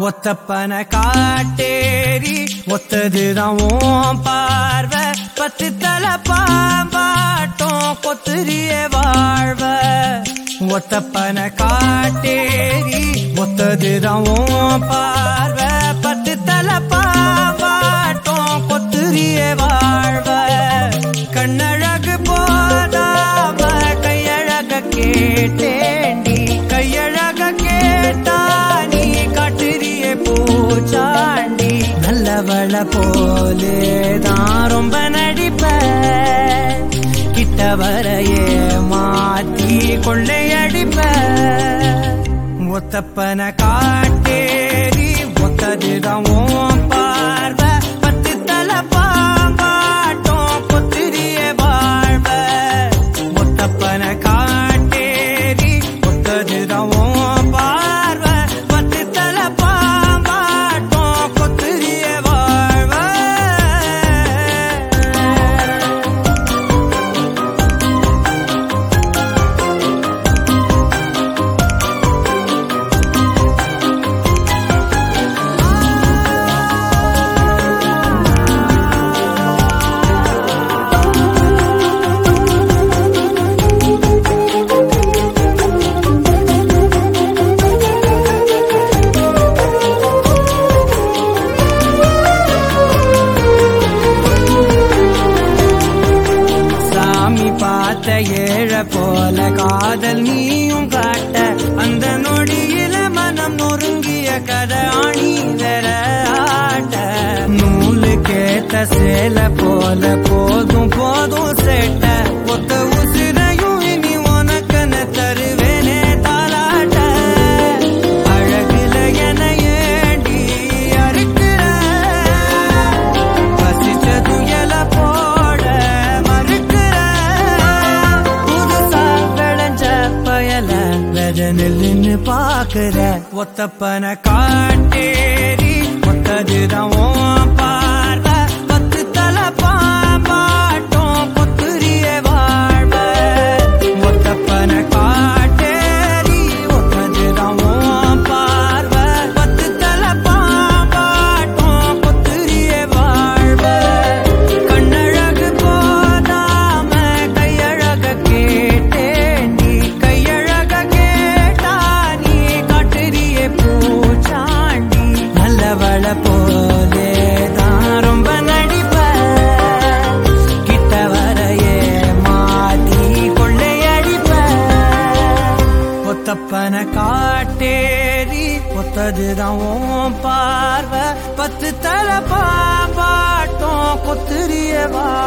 ஒத்தப்பன காட்டேரி ஒத்ததுதான் உன் பார்வை பத்து தலை பாம்பாட்டம் கொத்துரிய வாழ்வ ஒத்தப்பன காட்டேரி ஒத்ததுதான் உன் பார்வை பத்து தலை பாம்பாட்டம் கொத்துரிய வாழ்வ கண்ணழகு போதாம கையழக கேட்டேண்டி கையழக கேட்டா நீ காட்டுறியே பூச்சாண்டி நல்லவள போலே தான் ரொம்ப நடிப்ப கிட்ட வரையே மாத்தி கொள்ளையடிப்ப ஒத்தப்பன காட்டேரி ஒத்ததுதான் உன் பார்வை பத்து தலை பாம்பாட்டம் கொத்திரிய வாழ்வ ஒத்தப்பன காட்டேரி ஒத்ததுதான் உன் பார்வை பத்து தலை பாம்பாட்டம் கொத்திரிய வாழ்வ சாமி பார்த்த ஏழ போல காதல் நீயும் காட்ட அந்த நொடியில மனம் நொறுங்கிய கதை ஆணி வேற ஆட்ட நூலு கேட்ட சேல போல போதும் போதும் சேட்ட ஒத்த உசிரையும் இனி உனக்கன தருவேனே தாலாட்ட அழகுல என ஏண்டி அறுக்கிற பசிச்சது எல போட மறுக்கிற புதுசா விளைஞ்ச பயல வெத நெல்லுன்னு பாக்குற ஒத்தப்பன காட்டேரி ஒத்ததுதான் உன் பார்வை பத்து தலை பாம்பாட்டம் கொத்துரிய வாழ்வ ஒத்தப்பன காட்டேரி ஒத்ததுதான் உன் பார்வை பத்து தலை பாம்பாட்டம் கொத்துரிய வாழ்வ கண்ணழகு போதாம கையழக கேட்டேண்டி கையழக கேட்டா நீ காட்டுறியே பூச்சாண்டி நல்லவள போலே தான் ரொம்ப நடிப்ப கிட்ட வரையே மாட்டி கொள்ளையடிப்ப ஒத்தப்பன காட்டேரி ஒத்ததுதான் உன் பார்வை பத்து தலை பாம்பாட்டம் கொத்துரிய வா